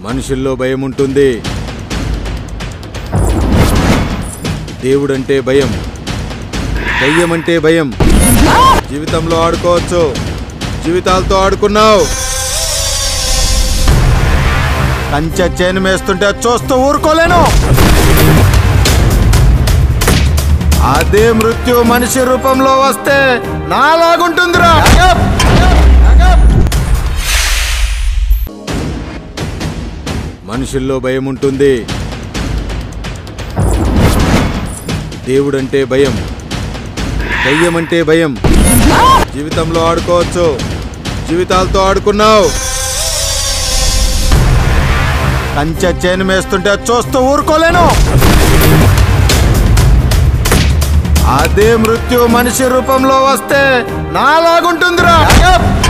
మనుషుల్లో భయం ఉంటుంది దేవుడంటే భయం దయ్యమంటే భయం జీవితంలో ఆడుకోవచ్చు జీవితాలతో ఆడుకున్నావు కంచె చేను మేస్తుంటే చూస్తూ ఊరుకోలేను అదే మృత్యు మనిషి రూపంలో వస్తే నాలాగుంటుందిరా మనుషుల్లో భయం ఉంటుంది దేవుడంటే భయం దయ్యమంటే భయం జీవితంలో ఆడుకోవచ్చు జీవితాలతో ఆడుకున్నావు కంచె చేను మేస్తుంటే చూస్తూ ఊరుకోలేను అదే మృత్యు మనిషి రూపంలో వస్తే నాలాగుంటుందిరా